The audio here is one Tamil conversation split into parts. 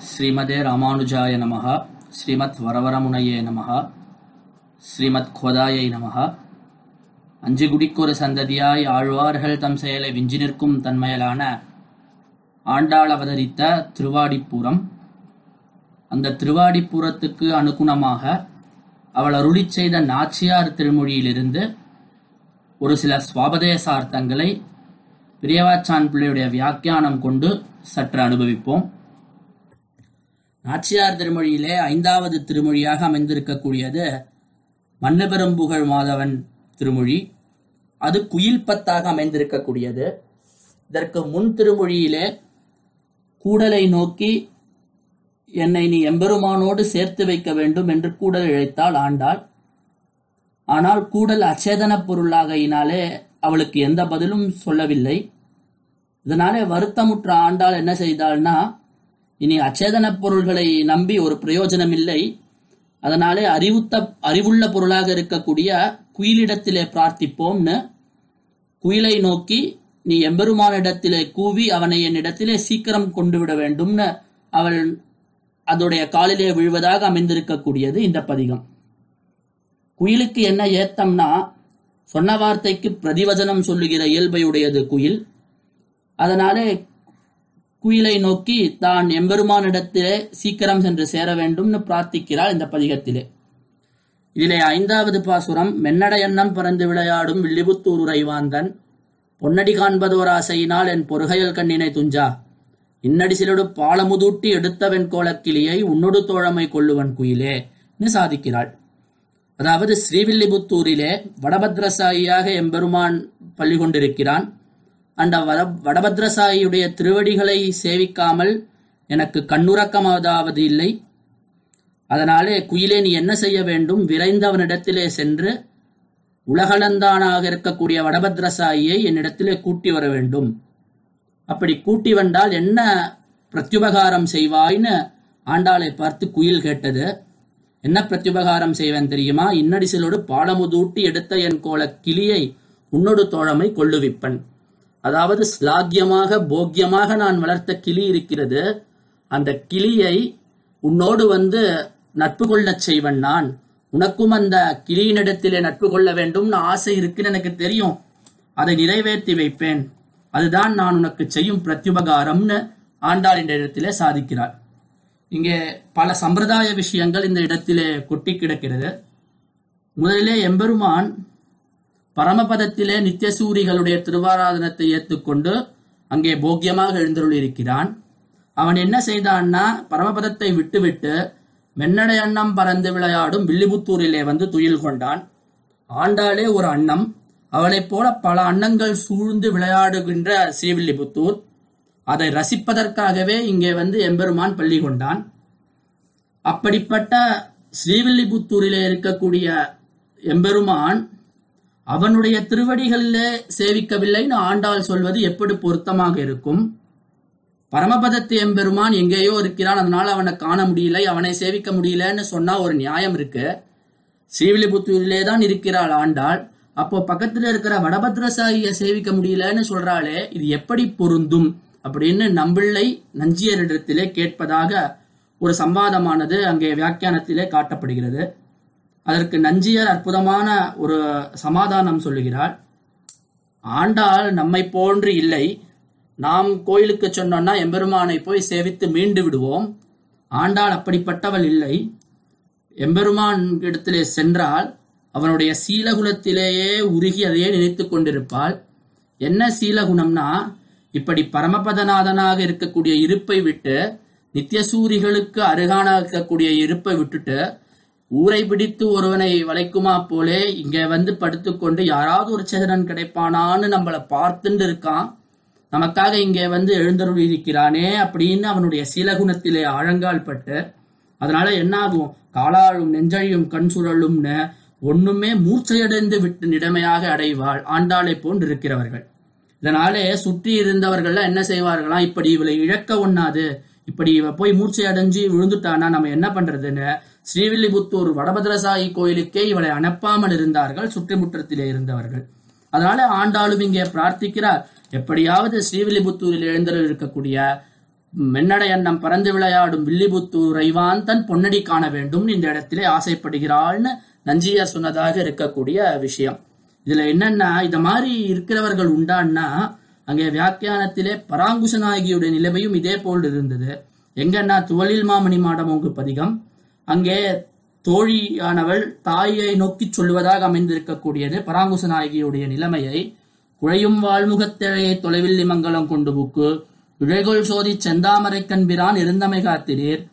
ஸ்ரீமதே ராமானுஜாய நமः ஸ்ரீமத் வரவரமுனையே நமः ஸ்ரீமத் கோதாயை நமः அஞ்சு குடிக்கொரு சந்ததியாய் ஆழ்வார்கள் தம் செயலை விஞ்சி நிற்கும் தன்மையலான ஆண்டாள் அவதரித்த திருவாடிப்புறம் அந்த திருவாடிப்புறத்துக்கு அனுகுணமாக அவள் அருளிச் செய்த நாச்சியார் திருமொழியிலிருந்து ஒரு சில சுவாபதேசார்த்தங்களை பிரியவாச்சான் பிள்ளையுடைய வியாக்கியானம் கொண்டு சற்று அனுபவிப்போம் நாச்சியார் திருமொழியிலே ஐந்தாவது திருமொழியாக அமைந்திருக்கக்கூடியது மன்னபெரும்புகழ் மாதவன் திருமொழி அது குயில் பத்தாக அமைந்திருக்கக்கூடியது இதற்கு முன் திருமொழியிலே கூடலை நோக்கி என்னை நீ எம்பெருமானோடு சேர்த்து வைக்க வேண்டும் என்று கூடல் இழைத்தாள் ஆண்டாள் ஆனால் கூடல் அச்சேதன பொருளாகையினாலே அவளுக்கு எந்த பதிலும் சொல்லவில்லை இதனாலே வருத்தமுற்ற ஆண்டாள் என்ன செய்தாள்னா இனி அச்சேதன பொருள்களை நம்பி ஒரு பிரயோஜனம் இல்லை அதனாலே அறிவுத்த அறிவுள்ள பொருளாக இருக்கக்கூடிய குயிலிடத்திலே பிரார்த்திப்போம்னு குயிலை நோக்கி நீ எம்பெருமானிடத்திலே கூவி அவனை என்னிடத்திலே சீக்கிரம் கொண்டு விட வேண்டும்னு அவள் அதோடைய காலிலே விழுவதாக அமைந்திருக்கக்கூடியது இந்த பதிகம் குயிலுக்கு என்ன ஏத்தம்னா சொன்ன வார்த்தைக்கு பிரதிவச்சனம் சொல்லுகிற இயல்பையுடையது குயில் அதனாலே குயிலை நோக்கி தான் எம்பெருமானிடத்திலே சீக்கிரம் சென்று சேர வேண்டும்னு பிரார்த்திக்கிறாள் இந்த பதிகத்திலே இதிலே ஐந்தாவது பாசுரம் மென்னட எண்ணம் பறந்து விளையாடும் வில்லிபுத்தூர் உறைவாந்தன் பொன்னடி காண்பதோர் ஆசையினால் என் பொறுகையல் கண்ணினை துஞ்சா இன்னடி சிலடு பாலமுதூட்டி எடுத்தவன் கோலக்கிளியை உன்னொடு தோழமை கொள்ளுவன் குயிலே சாதிக்கிறாள் அதாவது ஸ்ரீவில்லிபுத்தூரிலே வடபத்ரசாயியாக எம்பெருமான் பள்ளி கொண்டிருக்கிறான் அந்த வட வடபத்ரசாயியுடைய திருவடிகளை சேவிக்காமல் எனக்கு கண்ணுறக்கமாவதாவது இல்லை அதனாலே குயிலே நீ என்ன செய்ய வேண்டும் விரைந்தவனிடத்திலே சென்று உலகளந்தானாக இருக்கக்கூடிய வடபத்ரசாயியை என்னிடத்திலே கூட்டி வர வேண்டும் அப்படி கூட்டி வந்தால் என்ன பிரத்யுபகாரம் செய்வாய்னு ஆண்டாளை பார்த்து குயில் கேட்டது என்ன பிரத்யுபகாரம் செய்வேன் தெரியுமா இன்னடிசிலோடு பாலமுதூட்டி எடுத்த என் கோல கிளியை உன்னொடு தோழமை கொள்ளுவிப்பன் அதாவது ஸ்லாக்கியமாக போக்கியமாக நான் வளர்த்த கிளி இருக்கிறது அந்த கிளியை உன்னோடு வந்து நட்பு கொள்ளச் செய்வன் நான் உனக்கும் அந்த கிளியினிடத்திலே நட்பு கொள்ள வேண்டும்னு ஆசை இருக்குன்னு எனக்கு தெரியும் அதை நிறைவேற்றி வைப்பேன் அதுதான் நான் உனக்கு செய்யும் பிரத்யுபகாரம்னு ஆண்டாள் இந்த இடத்திலே சாதிக்கிறார் இங்கே பல சம்பிரதாய விஷயங்கள் இந்த இடத்திலே கொட்டி கிடக்கிறது முதலிலே எம்பெருமான் பரமபதத்திலே நித்தியசூரிகளுடைய திருவாராதனத்தை ஏற்றுக்கொண்டு அங்கே போக்கியமாக எழுந்தருள் இருக்கிறான் அவன் என்ன செய்தான்னா பரமபதத்தை விட்டுவிட்டு மென்னடை அன்னம் பறந்து விளையாடும் வில்லிபுத்தூரிலே வந்து துயில் கொண்டான் ஆண்டாளே ஒரு அன்னம் அவளைப் போல பல அன்னங்கள் சூழ்ந்து விளையாடுகின்ற ஸ்ரீவில்லிபுத்தூர் அதை ரசிப்பதற்காகவே இங்கே வந்து எம்பெருமான் பள்ளி கொண்டான் அப்படிப்பட்ட ஸ்ரீவில்லிபுத்தூரிலே இருக்கக்கூடிய எம்பெருமான் அவனுடைய திருவடிகளிலே சேவிக்கவில்லைன்னு ஆண்டாள் சொல்வது எப்படி பொருத்தமாக இருக்கும் பரமபதத்து எம்பெருமான் எங்கேயோ இருக்கிறான் அதனால அவனை காண முடியல அவனை சேவிக்க முடியலன்னு சொன்னா ஒரு நியாயம் இருக்கு ஸ்ரீவில்லிபுத்தூரிலே தான் இருக்கிறாள் ஆண்டாள் அப்போ பக்கத்துல இருக்கிற வடபத்ரசாயிய சேவிக்க முடியலன்னு சொல்றாளே இது எப்படி பொருந்தும் அப்படின்னு நம்பிள்ளை நஞ்சியரிடத்திலே கேட்பதாக ஒரு சம்வாதமானது அங்கே வியாக்கியானத்திலே காட்டப்படுகிறது அதற்கு நஞ்சியர் அற்புதமான ஒரு சமாதானம் சொல்லுகிறார் ஆண்டாள் நம்மை போன்று இல்லை நாம் கோயிலுக்கு சொன்னோம்னா எம்பெருமானை போய் சேவித்து மீண்டு விடுவோம் ஆண்டாள் அப்படிப்பட்டவள் இல்லை எம்பெருமான் இடத்திலே சென்றால் அவனுடைய சீலகுலத்திலேயே உருகி அதையே நினைத்து கொண்டிருப்பாள் என்ன சீலகுணம்னா இப்படி பரமபதநாதனாக இருக்கக்கூடிய இருப்பை விட்டு நித்தியசூரிகளுக்கு அருகான இருக்கக்கூடிய இருப்பை விட்டுட்டு ஊரை பிடித்து ஒருவனை வளைக்குமா போலே இங்க வந்து படுத்துக்கொண்டு யாராவது ஒரு சேதனன் கிடைப்பானான்னு நம்மளை பார்த்துட்டு இருக்கான் நமக்காக இங்கே வந்து எழுந்தருள் இருக்கிறானே அப்படின்னு அவனுடைய சீலகுணத்திலே ஆழங்கால் பட்டு அதனால என்ன ஆகும் காலாழும் நெஞ்சழியும் கண் சுழலும்னு ஒண்ணுமே மூர்ச்சையடைந்து விட்டு நிலைமையாக அடைவாள் ஆண்டாளை போன்று இருக்கிறவர்கள் இதனாலே சுற்றி இருந்தவர்கள் என்ன செய்வார்களாம் இப்படி இவளை இழக்க ஒண்ணாது இப்படி இவ போய் மூர்ச்சை அடைஞ்சு விழுந்துட்டானா நம்ம என்ன பண்றதுன்னு ஸ்ரீவில்லிபுத்தூர் வடபத்ரசாயி கோயிலுக்கே இவளை அனுப்பாமல் இருந்தார்கள் சுற்றுமுற்றத்திலே இருந்தவர்கள் அதனால ஆண்டாளும் இங்கே பிரார்த்திக்கிறார் எப்படியாவது ஸ்ரீவில்லிபுத்தூரில் எழுந்தருள் இருக்கக்கூடிய மென்னடை அன்னம் பறந்து விளையாடும் வில்லிபுத்தூர் ஐவான் தன் பொன்னடி காண வேண்டும் இந்த இடத்திலே ஆசைப்படுகிறாள்னு நஞ்சியார் சொன்னதாக இருக்கக்கூடிய விஷயம் இதுல என்னன்னா இத மாதிரி இருக்கிறவர்கள் உண்டான்னா அங்கே வியாக்கியானத்திலே பராங்குச நாயகியுடைய நிலைமையும் இதே போல் இருந்தது எங்கன்னா துவலில் மாமணி மாடமோங்கு பதிகம் அங்கே தோழியானவள் தாயை நோக்கி சொல்லுவதாக அமைந்திருக்கக்கூடியது பராங்குச நாயகியுடைய நிலைமையை குழையும் வாழ்முகத்திழையை தொலைவில் இமங்கலம் கொண்டு புக்கு இழைகொள் சோதி செந்தாமரை கண்பிரான் இருந்தமை காத்திரீர்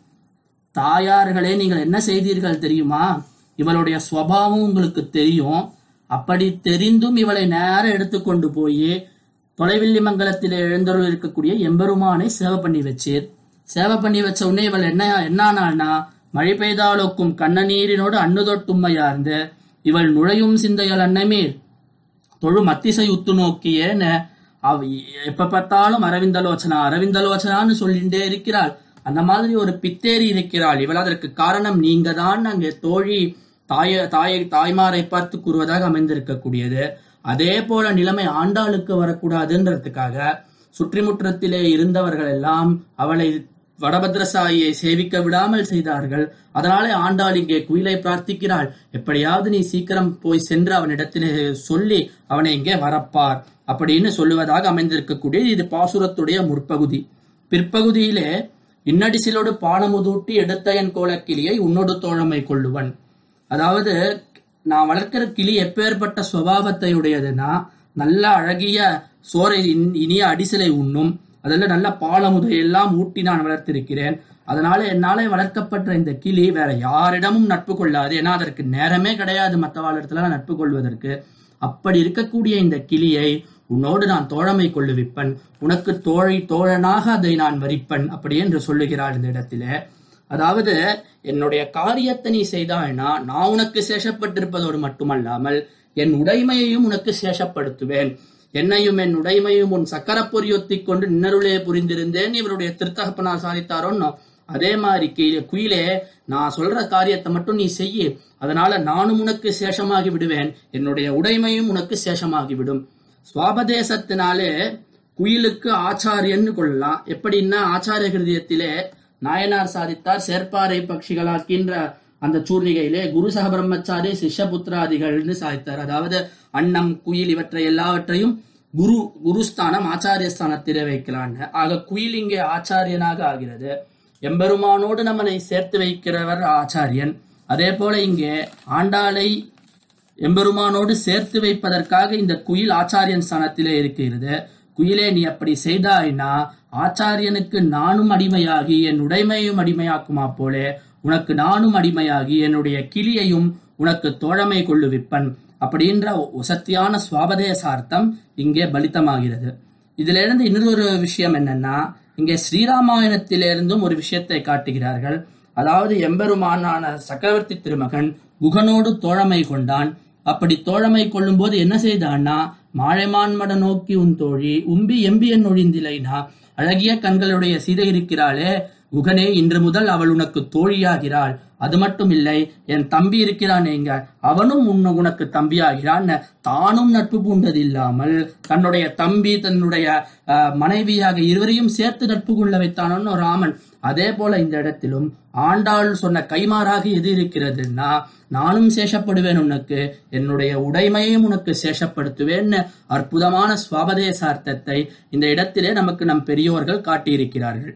தாயார்களே நீங்கள் என்ன செய்தீர்கள் தெரியுமா இவளுடைய சுவாவம் உங்களுக்கு தெரியும் அப்படி தெரிந்தும் இவளை நேரம் எடுத்துக்கொண்டு போய் தொலைவில்லி மங்கலத்தில் எழுந்தருள் இருக்கக்கூடிய எம்பெருமானை சேவை பண்ணி வச்சீர் சேவை பண்ணி வச்ச உடனே இவள் என்ன என்னானாள்னா மழை பெய்தாலோக்கும் கண்ணநீரினோடு அன்னு தொட்டும்மையார்ந்து இவள் நுழையும் சிந்தையல் அன்னமீர் தொழு மத்திசை உத்து நோக்கியேன்னு அவ எப்ப பார்த்தாலும் அரவிந்தலோச்சனா அரவிந்தலோச்சனான்னு சொல்லிட்டே இருக்கிறாள் அந்த மாதிரி ஒரு பித்தேறி இருக்கிறாள் இவள் அதற்கு காரணம் நீங்க தான் அங்கே தோழி தாய தாயை தாய்மாரை பார்த்து கூறுவதாக அமைந்திருக்கக்கூடியது அதே போல நிலைமை ஆண்டாளுக்கு வரக்கூடாதுன்றதுக்காக சுற்றிமுற்றத்திலே இருந்தவர்கள் எல்லாம் அவளை வடபத்ரசாயியை சேவிக்க விடாமல் செய்தார்கள் அதனாலே ஆண்டாள் இங்கே குயிலை பிரார்த்திக்கிறாள் எப்படியாவது நீ சீக்கிரம் போய் சென்று அவனிடத்திலே சொல்லி அவனை இங்கே வரப்பார் அப்படின்னு சொல்லுவதாக அமைந்திருக்கக்கூடிய இது பாசுரத்துடைய முற்பகுதி பிற்பகுதியிலே இன்னடிசிலோடு பானமுதூட்டி எடுத்த என் கோலக்கிளியை உன்னோடு தோழமை கொள்ளுவன் அதாவது நான் வளர்க்கிற கிளி எப்பேற்பட்ட சுவாவத்தை உடையதுன்னா நல்ல அழகிய சோரை இன்- இனிய அடிசிலை உண்ணும் அதில் நல்ல பாலமுதை எல்லாம் ஊட்டி நான் வளர்த்திருக்கிறேன் அதனால என்னாலே வளர்க்கப்பட்ட இந்த கிளி வேற யாரிடமும் நட்பு கொள்ளாது ஏன்னா அதற்கு நேரமே கிடையாது மற்ற இடத்துல நட்பு கொள்வதற்கு அப்படி இருக்கக்கூடிய இந்த கிளியை உன்னோடு நான் தோழமை கொள்ளுவிப்பன் உனக்கு தோழி தோழனாக அதை நான் வரிப்பன் அப்படி என்று சொல்லுகிறார் இந்த இடத்திலே அதாவது என்னுடைய காரியத்தை நீ செய்தாய்னா நான் உனக்கு சேஷப்பட்டிருப்பதோடு மட்டுமல்லாமல் என் உடைமையையும் உனக்கு சேஷப்படுத்துவேன் என்னையும் என் உடைமையும் உன் சக்கரப்பொறியொத்திக் கொண்டு நின்னருளே புரிந்திருந்தேன் இவருடைய திருத்தகப்பனார் சாதித்தாரோன்னோ அதே மாதிரி கீழே குயிலே நான் சொல்ற காரியத்தை மட்டும் நீ செய்யு அதனால நானும் உனக்கு சேஷமாகி விடுவேன் என்னுடைய உடைமையும் உனக்கு சேஷமாகி விடும் சுவாபதேசத்தினாலே குயிலுக்கு ஆச்சாரியன்னு கொள்ளலாம் எப்படின்னா ஆச்சாரிய கிருதியத்திலே நாயனார் சாதித்தார் சேர்ப்பாறை பட்சிகளாக்கின்ற அந்த சூர்ணிகையிலே குரு சக பிரம்மச்சாரி சிஷ்யபுத்திராதிகள்னு சாதித்தார் அதாவது அன்னம் குயில் இவற்றை எல்லாவற்றையும் குரு குருஸ்தானம் ஆச்சாரிய ஸ்தானத்திலே வைக்கலான்னு ஆக குயில் இங்கே ஆச்சாரியனாக ஆகிறது எம்பெருமானோடு நம்மனை சேர்த்து வைக்கிறவர் ஆச்சாரியன் அதே போல இங்கே ஆண்டாளை எம்பெருமானோடு சேர்த்து வைப்பதற்காக இந்த குயில் ஆச்சாரியன் ஸ்தானத்திலே இருக்கிறது குயிலே நீ அப்படி செய்தாய்னா ஆச்சாரியனுக்கு நானும் அடிமையாகி என் உடைமையும் அடிமையாக்குமா போலே உனக்கு நானும் அடிமையாகி என்னுடைய கிளியையும் உனக்கு தோழமை கொள்ளுவிப்பன் அப்படின்ற உசத்தியான சுவாபதேசார்த்தம் இங்கே பலித்தமாகிறது இதுல இருந்து இன்னொரு விஷயம் என்னன்னா இங்கே ஸ்ரீராமாயணத்திலிருந்தும் ஒரு விஷயத்தை காட்டுகிறார்கள் அதாவது எம்பெருமானான சக்கரவர்த்தி திருமகன் குகனோடு தோழமை கொண்டான் அப்படி தோழமை கொள்ளும்போது என்ன செய்தான்னா மாழைமான்மட நோக்கி உன் தோழி உம்பி எம்பி என் ஒழிந்திலைனா அழகிய கண்களுடைய சீதை இருக்கிறாளே குகனே இன்று முதல் அவள் உனக்கு தோழியாகிறாள் அது மட்டும் இல்லை என் தம்பி இருக்கிறான் எங்க அவனும் உன்ன உனக்கு தம்பியாகிறான் தானும் நட்பு பூண்டது இல்லாமல் தன்னுடைய தம்பி தன்னுடைய அஹ், மனைவியாக இருவரையும் சேர்த்து நட்பு கொள்ள வைத்தானோ ராமன் அதே போல இந்த இடத்திலும் ஆண்டாள் சொன்ன கைமாறாக எது இருக்கிறதுன்னா நானும் சேஷப்படுவேன் உனக்கு என்னுடைய உடைமையையும் உனக்கு சேஷப்படுத்துவேன்னு அற்புதமான சுவாபதேசார்த்தத்தை இந்த இடத்திலே நமக்கு நம் பெரியோர்கள் காட்டியிருக்கிறார்கள்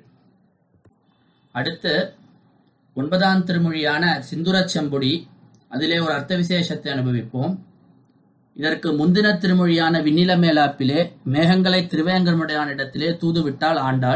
அடுத்து ஒன்பதாம் திருமொழியான சிந்துரச் செம்பொடி அதிலே ஒரு அர்த்த விசேஷத்தை அனுபவிப்போம் இதற்கு முந்தின திருமொழியான விண்ணில மேலாப்பிலே மேகங்களை திருவேங்கடமுடையான இடத்திலே தூதுவிட்டாள் ஆண்டாள்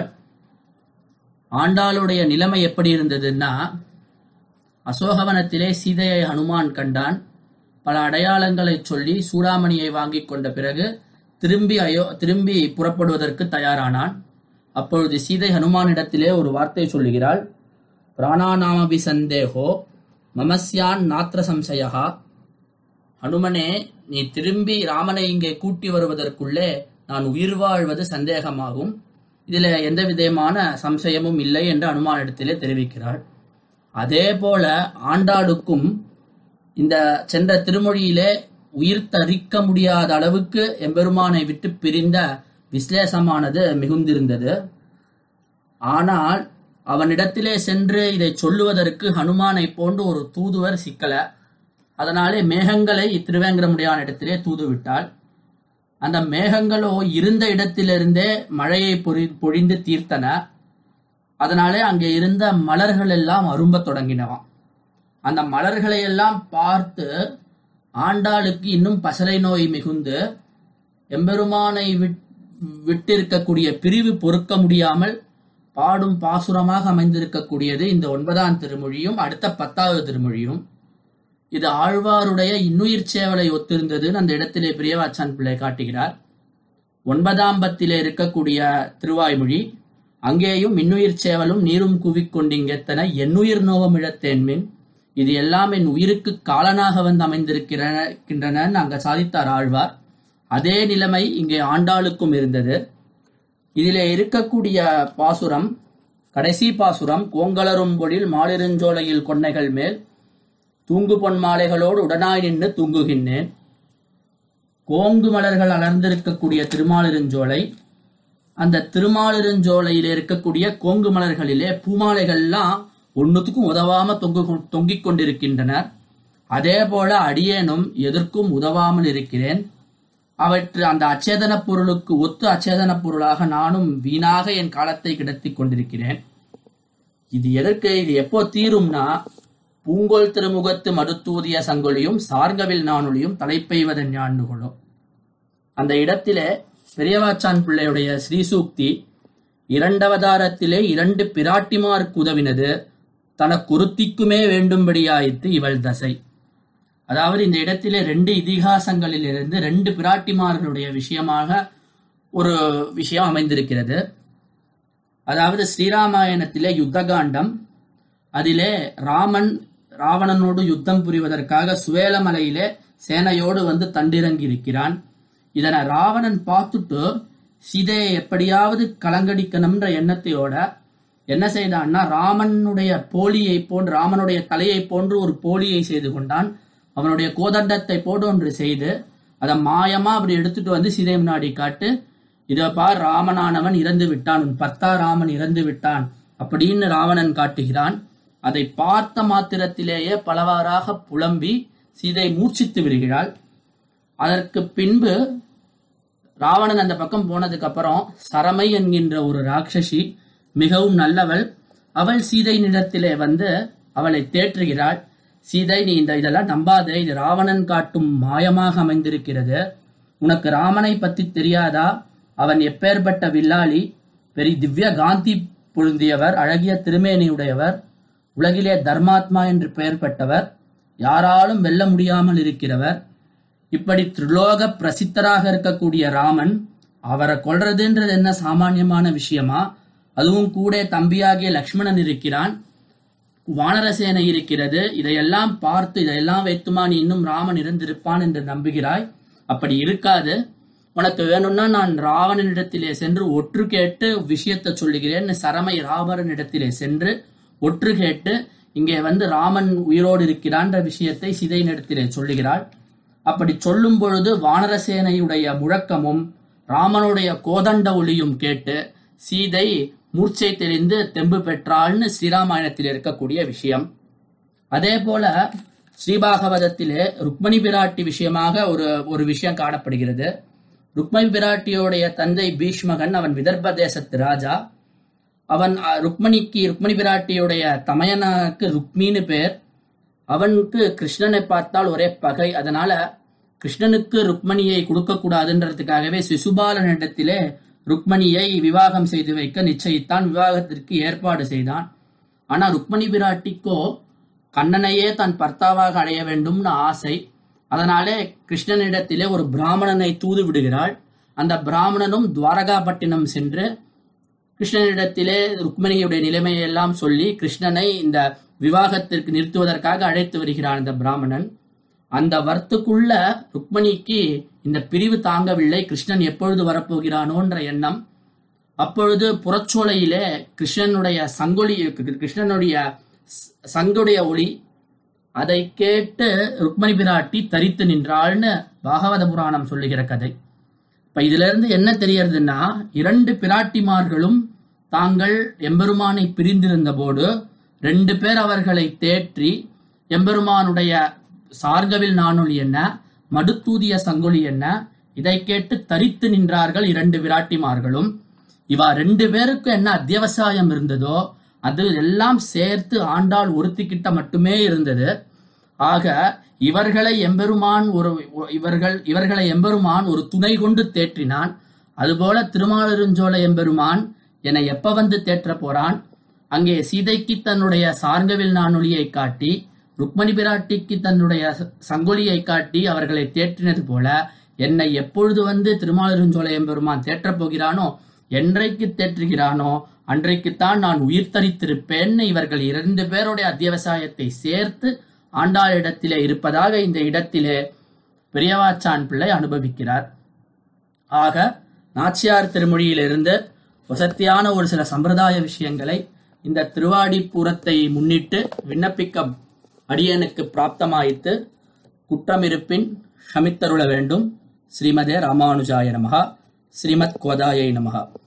ஆண்டாளுடைய நிலைமை எப்படி இருந்ததுன்னா அசோகவனத்திலே சீதையை ஹனுமான் கண்டான் பல அடையாளங்களைச் சொல்லி சூடாமணியை வாங்கிக் கொண்ட பிறகு திரும்பி அயோ திரும்பி புறப்படுவதற்கு தயாரானான் அப்பொழுது சீதை ஹனுமானிடத்திலே ஒரு வார்த்தை சொல்லுகிறாள் பிராணாநாமபி சந்தேகோ மமஸ்யான் நாத்திர சம்சயா ஹனுமனே நீ திரும்பி ராமனை இங்கே கூட்டி வருவதற்குள்ளே நான் உயிர் வாழ்வது சந்தேகமாகும் இதில் எந்த விதமான சம்சயமும் இல்லை என்று அனுமானிடத்திலே தெரிவிக்கிறாள் அதே போல ஆண்டாளுக்கும் இந்த சென்ற திருமொழியிலே உயிர் தரிக்க முடியாத அளவுக்கு எம்பெருமானை விட்டு பிரிந்த விஸ்லேஷமானது மிகுந்திருந்தது ஆனால் அவனிடத்திலே சென்று இதை சொல்லுவதற்கு ஹனுமானை போன்று ஒரு தூதுவர் சிக்கல அதனாலே மேகங்களை திருவேங்கரமுடியான இடத்திலே தூது விட்டாள் அந்த மேகங்களோ இருந்த இடத்திலிருந்தே மழையை பொறி பொழிந்து தீர்த்தன அதனாலே அங்கே இருந்த மலர்கள் எல்லாம் அரும்பத் தொடங்கினவாம் அந்த மலர்களை எல்லாம் பார்த்து ஆண்டாளுக்கு இன்னும் பசலை நோய் மிகுந்து எம்பெருமானை விட்- விட்டிருக்கக்கூடிய பிரிவு பொறுக்க முடியாமல் பாடும் பாசுரமாக அமைந்திருக்கக்கூடியது இந்த ஒன்பதாம் திருமொழியும் அடுத்த பத்தாவது திருமொழியும் இது ஆழ்வாருடைய இன்னுயிர் சேவலை ஒத்திருந்ததுன்னு அந்த இடத்திலே பிரியவாச்சான் பிள்ளை காட்டுகிறார் ஒன்பதாம் பத்திலே இருக்கக்கூடிய திருவாய்மொழி அங்கேயும் இன்னுயிர் சேவலும் நீரும் குவிக்கொண்டிங்கெத்தன என்னுயிர் நோவம் இழத்தேன்மின் இது எல்லாம் என் உயிருக்கு காலனாக வந்து அமைந்திருக்கின்றன அங்க சாதித்தார் ஆழ்வார் அதே நிலைமை இங்கே ஆண்டாளுக்கும் இருந்தது இதிலே இருக்கக்கூடிய பாசுரம் கடைசி பாசுரம் கோங்கலரும் பொழில் மாலிருஞ்சோலையில் கொன்னைகள் மேல் தூங்கு பொன் மாலைகளோடு உடனாய் நின்று தூங்குகின்றேன் கோங்கு மலர்கள் அலர்ந்திருக்கக்கூடிய திருமாலிருஞ்சோலை அந்த திருமாலிருஞ்சோலையில இருக்கக்கூடிய கோங்கு மலர்களிலே பூமாலைகள்லாம் ஒன்னுத்துக்கும் உதவாம தொங்கு தொங்கிக் கொண்டிருக்கின்றனர் அதே போல அடியேனும் எதற்கும் உதவாமல் இருக்கிறேன் அவற்று அந்த அச்சேதன பொருளுக்கு ஒத்து அச்சேதன பொருளாக நானும் வீணாக என் காலத்தை கிடத்திக் கொண்டிருக்கிறேன் இது எதற்கு இது எப்போ தீரும்னா பூங்கோல் திருமுகத்து மடுத்தூதிய சங்கொலியும் சார்கவில் நானொலியும் தலைப்பெய்வதன் ஞாண்டுகளும் அந்த இடத்திலே பெரியவாச்சான் பிள்ளையுடைய ஸ்ரீசூக்தி இரண்டவதாரத்திலே இரண்டு பிராட்டிமாருக்கு உதவினது தனக்குருத்திக்குமே வேண்டும்படியாயிற்று இவள் தசை அதாவது இந்த இடத்திலே ரெண்டு இதிகாசங்களிலிருந்து ரெண்டு பிராட்டிமார்களுடைய விஷயமாக ஒரு விஷயம் அமைந்திருக்கிறது அதாவது ஸ்ரீராமாயணத்திலே யுத்தகாண்டம் அதிலே ராமன் ராவணனோடு யுத்தம் புரிவதற்காக சுவேலமலையிலே சேனையோடு வந்து தண்டிறங்கி இருக்கிறான் இதனை ராவணன் பார்த்துட்டு சீதையை எப்படியாவது கலங்கடிக்கணும்ன்ற எண்ணத்தையோட என்ன செய்தான்னா ராமனுடைய போலியை போன்று ராமனுடைய தலையை போன்று ஒரு போலியை செய்து கொண்டான் அவனுடைய கோதண்டத்தை போட்டு ஒன்று செய்து அதை மாயமா அப்படி எடுத்துட்டு வந்து சீதை முன்னாடி காட்டு இதை பார் ராமனானவன் இறந்து விட்டான் உன் பர்த்தா ராமன் இறந்து விட்டான் அப்படின்னு ராவணன் காட்டுகிறான் அதை பார்த்த மாத்திரத்திலேயே பலவாறாக புலம்பி சீதை மூர்ச்சித்து விடுகிறாள் அதற்கு பின்பு ராவணன் அந்த பக்கம் போனதுக்கு அப்புறம் சரமை என்கின்ற ஒரு ராட்சசி மிகவும் நல்லவள் அவள் சீதை நிலத்திலே வந்து அவளை தேற்றுகிறாள் சீதை நீ இந்த இதெல்லாம் நம்பாதே இது ராவணன் காட்டும் மாயமாக அமைந்திருக்கிறது உனக்கு ராமனை பத்தி தெரியாதா அவன் எப்பேற்பட்ட வில்லாளி பெரிய திவ்ய காந்தி பொருந்தியவர் அழகிய திருமேனியுடையவர் உலகிலே தர்மாத்மா என்று பெயர் பெற்றவர் யாராலும் வெல்ல முடியாமல் இருக்கிறவர் இப்படி திரிலோக பிரசித்தராக இருக்கக்கூடிய ராமன் அவரை கொல்றதுன்றது என்ன சாமானியமான விஷயமா அதுவும் கூட தம்பியாகிய லக்ஷ்மணன் இருக்கிறான் வானரசேனை இருக்கிறது இதையெல்லாம் பார்த்து இதையெல்லாம் வைத்துமா நீ இன்னும் ராமன் இருந்திருப்பான் என்று நம்புகிறாய் அப்படி இருக்காது உனக்கு வேணும்னா நான் ராவணனிடத்திலே சென்று ஒற்று கேட்டு விஷயத்தை சொல்லுகிறேன் சரமை ராவணனிடத்திலே சென்று ஒற்று கேட்டு இங்கே வந்து ராமன் உயிரோடு இருக்கிறான்ற விஷயத்தை சிதையினிடத்திலே சொல்லுகிறாள் அப்படி சொல்லும் பொழுது வானரசேனையுடைய முழக்கமும் ராமனுடைய கோதண்ட ஒளியும் கேட்டு சீதை மூர்ச்சை தெரிந்து தெம்பு பெற்றாள்னு ஸ்ரீராமாயணத்தில் இருக்கக்கூடிய விஷயம் அதே போல ஸ்ரீபாகவதத்திலே ருக்மணி பிராட்டி விஷயமாக ஒரு ஒரு விஷயம் காணப்படுகிறது ருக்மணி பிராட்டியோடைய தந்தை பீஷ்மகன் அவன் விதர்ப தேசத்து ராஜா அவன் அஹ், ருக்மணிக்கு ருக்மணி பிராட்டியுடைய தமையனுக்கு ருக்மின்னு பேர் அவனுக்கு கிருஷ்ணனை பார்த்தால் ஒரே பகை அதனால கிருஷ்ணனுக்கு ருக்மணியை கொடுக்கக்கூடாதுன்றதுக்காகவே சிசுபாலனிடத்திலே ருக்மணியை விவாகம் செய்து வைக்க நிச்சயித்தான் விவாகத்திற்கு ஏற்பாடு செய்தான் ஆனா ருக்மணி பிராட்டிக்கோ கண்ணனையே தன் பர்த்தாவாக அடைய வேண்டும்னு ஆசை அதனாலே கிருஷ்ணனிடத்திலே ஒரு பிராமணனை தூது விடுகிறாள் அந்த பிராமணனும் துவாரகாப்பட்டினம் சென்று கிருஷ்ணனிடத்திலே ருக்மிணியுடைய நிலைமையை எல்லாம் சொல்லி கிருஷ்ணனை இந்த விவாகத்திற்கு நிறுத்துவதற்காக அழைத்து வருகிறான் இந்த பிராமணன் அந்த வர்த்துக்குள்ள ருக்மணிக்கு இந்த பிரிவு தாங்கவில்லை கிருஷ்ணன் எப்பொழுது வரப்போகிறானோன்ற எண்ணம் அப்பொழுது புறச்சோலையிலே கிருஷ்ணனுடைய சங்கொலி கிருஷ்ணனுடைய ச- சங்குடைய ஒளி அதை கேட்டு ருக்மணி பிராட்டி தரித்து நின்றாள்னு பாகவத புராணம் சொல்லுகிற கதை இப்ப இதுல இருந்து என்ன தெரியறதுன்னா இரண்டு பிராட்டிமார்களும் தாங்கள் எம்பெருமானை பிரிந்திருந்தபோது ரெண்டு பேர் அவர்களை தேற்றி எம்பெருமானுடைய சார்கவில் நானொலி என்ன மடுத்தூதிய சங்கொலி என்ன இதை கேட்டு தரித்து நின்றார்கள் இரண்டு விராட்டிமார்களும் இவா ரெண்டு பேருக்கும் என்ன அத்தியவசாயம் இருந்ததோ அது எல்லாம் சேர்த்து ஆண்டாள் ஒருத்திக்கிட்ட மட்டுமே இருந்தது ஆக இவர்களை எம்பெருமான் ஒரு இவர்கள் இவர்களை எம்பெருமான் ஒரு துணை கொண்டு தேற்றினான் அதுபோல திருமாலிருஞ்சோலை எம்பெருமான் என்னை எப்ப வந்து தேற்ற போறான் அங்கே சீதைக்கு தன்னுடைய சார்கவில் நானொலியை காட்டி ருக்மணி பிராட்டிக்கு தன்னுடைய ச- சங்கொலியை காட்டி அவர்களை தேற்றினது போல என்னை எப்பொழுது வந்து திருமாலிருஞ்சோலை எம்பெருமான் தேற்றப் போகிறானோ என்றைக்கு தேற்றுகிறானோ அன்றைக்குத்தான் நான் உயிர் தரித்திருப்பேன்னு இவர்கள் இரண்டு பேருடைய அத்தியவசாயத்தை சேர்த்து ஆண்டாளிடத்திலே இருப்பதாக இந்த இடத்திலே பெரியவாச்சான் பிள்ளை அனுபவிக்கிறார் ஆக நாச்சியார் திருமொழியிலிருந்து வசத்தியான ஒரு சில சம்பிரதாய விஷயங்களை இந்த திருவாடிப்பூரத்தை முன்னிட்டு விண்ணப்பிக்க அடியனுக்கு பிராப்தமாயித்து குற்றமிருப்பின் ஷமித்தருள வேண்டும் ஸ்ரீமதே ராமானுஜாய நமகா ஸ்ரீமத் கோதாயை நமகா